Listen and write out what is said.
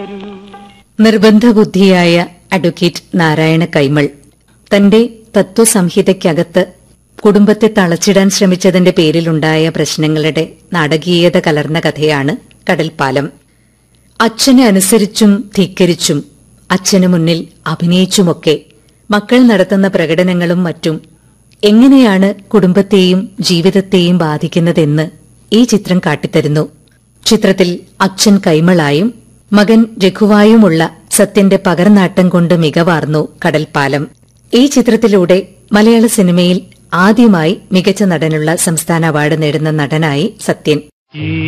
നിർബന്ധ ബുദ്ധിയായ അഡ്വക്കേറ്റ് നാരായണ കൈമൾ തന്റെ തത്വസംഹിതയ്ക്കകത്ത് കുടുംബത്തെ തളച്ചിടാൻ ശ്രമിച്ചതിന്റെ പേരിലുണ്ടായ പ്രശ്നങ്ങളുടെ നാടകീയത കലർന്ന കഥയാണ് കടൽപ്പാലം അച്ഛനെ അനുസരിച്ചും ധിക്കരിച്ചും അച്ഛനു മുന്നിൽ അഭിനയിച്ചുമൊക്കെ മക്കൾ നടത്തുന്ന പ്രകടനങ്ങളും മറ്റും എങ്ങനെയാണ് കുടുംബത്തെയും ജീവിതത്തെയും ബാധിക്കുന്നതെന്ന് ഈ ചിത്രം കാട്ടിത്തരുന്നു ചിത്രത്തിൽ അച്ഛൻ കൈമളായും മകൻ രഘുവായുമുള്ള സത്യന്റെ പകർനാട്ടം കൊണ്ട് മികവാർന്നു കടൽപ്പാലം ഈ ചിത്രത്തിലൂടെ മലയാള സിനിമയിൽ ആദ്യമായി മികച്ച നടനുള്ള സംസ്ഥാന അവാർഡ് നേടുന്ന നടനായി സത്യൻ ഈ